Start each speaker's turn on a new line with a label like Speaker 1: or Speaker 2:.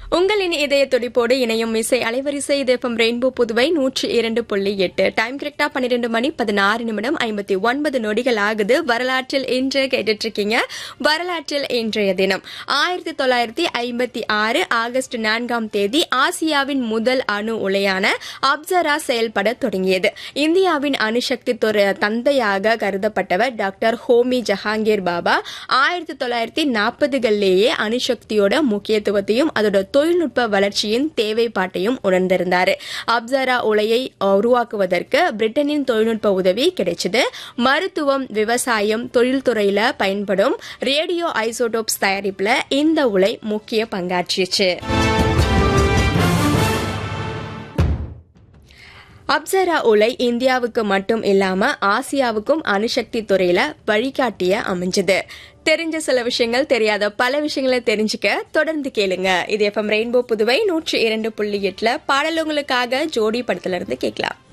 Speaker 1: உங்களின் இதய துடிப்போடு இணையும் இசை அலைவரிசை இதயம் ரெயின்போ புதுவை நூற்றி இரண்டு புள்ளி எட்டு டைம் கரெக்டா பன்னிரெண்டு மணி பதினாறு நிமிடம் ஐம்பத்தி ஒன்பது நொடிகள் ஆகுது வரலாற்றில் இன்று கேட்டுட்டு இருக்கீங்க வரலாற்றில் இன்றைய தினம் ஆயிரத்தி தொள்ளாயிரத்தி ஐம்பத்தி ஆறு ஆகஸ்ட் நான்காம் தேதி ஆசியாவின் முதல் அணு உலையான அப்சரா செயல்பட தொடங்கியது இந்தியாவின் அணுசக்தி துறை தந்தையாக கருதப்பட்டவர் டாக்டர் ஹோமி ஜஹாங்கீர் பாபா ஆயிரத்தி தொள்ளாயிரத்தி நாற்பதுகளிலேயே அணுசக்தியோட முக்கியத்துவத்தையும் அதோட தொழில்நுட்ப வளர்ச்சியின் தேவைப்பாட்டையும் உணர்ந்திருந்தார் அப்சரா உலையை உருவாக்குவதற்கு பிரிட்டனின் தொழில்நுட்ப உதவி கிடைச்சது மருத்துவம் விவசாயம் தொழில்துறையில பயன்படும் ரேடியோ ஐசோடோப்ஸ் தயாரிப்புல இந்த உலை முக்கிய பங்காற்றிச்சு அப்சரா உலை இந்தியாவுக்கு மட்டும் இல்லாம ஆசியாவுக்கும் அணுசக்தி துறையில வழிகாட்டிய அமைஞ்சது தெரிஞ்ச சில விஷயங்கள் தெரியாத பல விஷயங்களை தெரிஞ்சுக்க தொடர்ந்து கேளுங்க இது எஃப்எம் ரெயின்போ புதுவை நூற்றி இரண்டு புள்ளி எட்டுல பாடல் உங்களுக்காக ஜோடி படத்துல இருந்து கேட்கலாம்